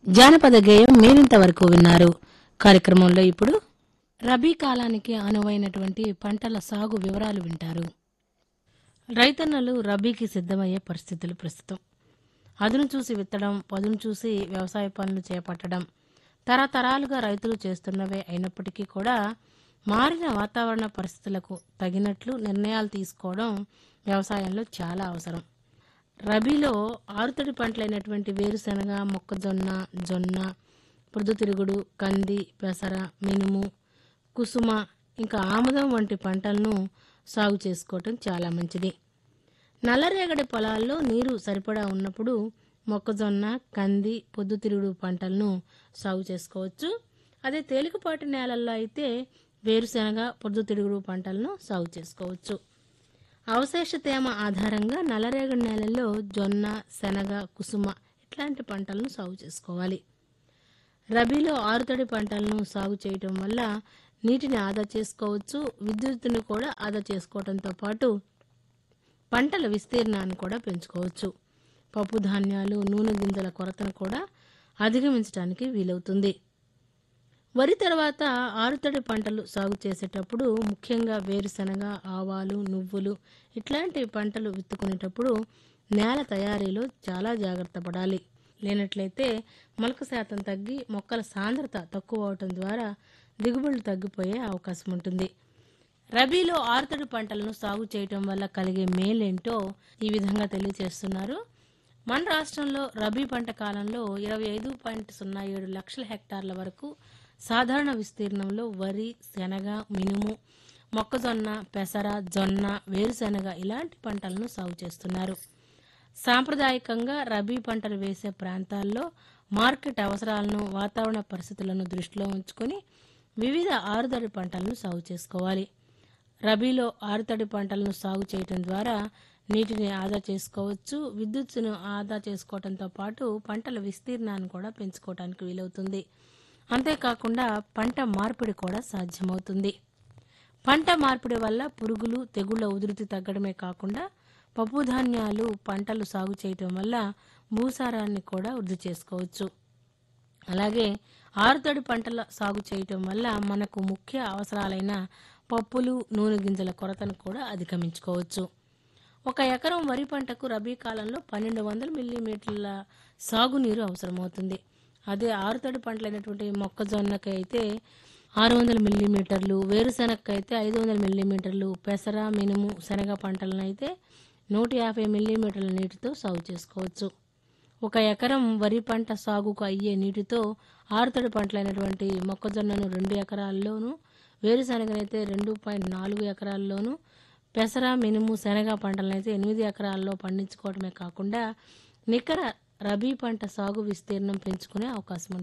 జానపద గేయం మీరింతవరకు విన్నారు కార్యక్రమంలో ఇప్పుడు రబీ కాలానికి అనువైనటువంటి పంటల సాగు వివరాలు వింటారు రైతన్నలు రబీకి సిద్ధమయ్యే పరిస్థితులు ప్రస్తుతం అదును చూసి విత్తడం పదును చూసి వ్యవసాయ పనులు చేపట్టడం తరతరాలుగా రైతులు చేస్తున్నవే అయినప్పటికీ కూడా మారిన వాతావరణ పరిస్థితులకు తగినట్లు నిర్ణయాలు తీసుకోవడం వ్యవసాయంలో చాలా అవసరం రబీలో ఆరుతడి పంటలైనటువంటి వేరుశనగ మొక్కజొన్న జొన్న పొద్దుతిరుగుడు కంది పెసర మినుము కుసుమ ఇంకా ఆముదం వంటి పంటలను సాగు చేసుకోవటం చాలా మంచిది నల్లరేగడి పొలాల్లో నీరు సరిపడా ఉన్నప్పుడు మొక్కజొన్న కంది పొద్దుతిరుగుడు పంటలను సాగు చేసుకోవచ్చు అదే తేలికపాటి నేలల్లో అయితే వేరుశనగ పొద్దుతిరుగుడు పంటలను సాగు చేసుకోవచ్చు అవశేష తేమ ఆధారంగా నల్లరేగడి నేలల్లో జొన్న శనగ కుసుమ ఇట్లాంటి పంటలను సాగు చేసుకోవాలి రబీలో ఆరుతడి పంటలను సాగు చేయటం వల్ల నీటిని ఆదా చేసుకోవచ్చు విద్యుత్తుని కూడా ఆదా చేసుకోవడంతో పాటు పంటల విస్తీర్ణాన్ని కూడా పెంచుకోవచ్చు పప్పు ధాన్యాలు నూనె గింజల కొరతను కూడా అధిగమించడానికి వీలవుతుంది వరి తర్వాత ఆరుతడి పంటలు సాగు చేసేటప్పుడు ముఖ్యంగా వేరుశనగ ఆవాలు నువ్వులు ఇట్లాంటి పంటలు విత్తుకునేటప్పుడు నేల తయారీలో చాలా జాగ్రత్త పడాలి లేనట్లయితే మొలక శాతం తగ్గి మొక్కల సాంద్రత తక్కువ అవటం ద్వారా దిగుబడులు తగ్గిపోయే అవకాశం ఉంటుంది రబీలో ఆరుతడి పంటలను సాగు చేయటం వల్ల కలిగే మేలేంటో ఈ విధంగా తెలియజేస్తున్నారు మన రాష్ట్రంలో రబీ పంట కాలంలో ఇరవై ఐదు పాయింట్ సున్నా ఏడు లక్షల హెక్టార్ల వరకు సాధారణ విస్తీర్ణంలో వరి శనగ మినుము మొక్కజొన్న పెసర జొన్న వేరుశెనగ ఇలాంటి పంటలను సాగు చేస్తున్నారు సాంప్రదాయకంగా రబీ పంటలు వేసే ప్రాంతాల్లో మార్కెట్ అవసరాలను వాతావరణ పరిస్థితులను దృష్టిలో ఉంచుకొని వివిధ ఆరుతడి పంటలను సాగు చేసుకోవాలి రబీలో ఆరుతడి పంటలను సాగు చేయటం ద్వారా నీటిని ఆదా చేసుకోవచ్చు విద్యుత్తును ఆదా చేసుకోవడంతో పాటు పంటల విస్తీర్ణాన్ని కూడా పెంచుకోవడానికి వీలవుతుంది అంతేకాకుండా పంట మార్పిడి కూడా సాధ్యమవుతుంది పంట మార్పిడి వల్ల పురుగులు తెగుళ్ల ఉధృతి తగ్గడమే కాకుండా పప్పు ధాన్యాలు పంటలు సాగు చేయటం వల్ల భూసారాన్ని కూడా వృద్ధి చేసుకోవచ్చు అలాగే ఆరుతడి పంటల సాగు చేయటం వల్ల మనకు ముఖ్య అవసరాలైన పప్పులు నూనె గింజల కొరతను కూడా అధిగమించుకోవచ్చు ఒక ఎకరం వరి పంటకు రబీ కాలంలో పన్నెండు వందల మిల్లీమీటర్ల సాగునీరు అవసరమవుతుంది అదే ఆరుతడి పంటలైనటువంటి మొక్కజొన్నకి అయితే ఆరు వందల మిల్లీమీటర్లు వేరుశెనగకి అయితే ఐదు వందల మిల్లీమీటర్లు పెసర మినుము శనగ పంటలను అయితే నూట యాభై మిల్లీమీటర్ల నీటితో సాగు చేసుకోవచ్చు ఒక ఎకరం వరి పంట సాగుకు అయ్యే నీటితో ఆరుతడి పంటలైనటువంటి మొక్కజొన్నను రెండు ఎకరాల్లోనూ వేరుశనగనైతే రెండు పాయింట్ నాలుగు ఎకరాల్లోనూ పెసర మినుము శనగ పంటలనైతే ఎనిమిది ఎకరాల్లో పండించుకోవడమే కాకుండా నికర రబీ పంట సాగు విస్తీర్ణం పెంచుకునే అవకాశం ఉంటుంది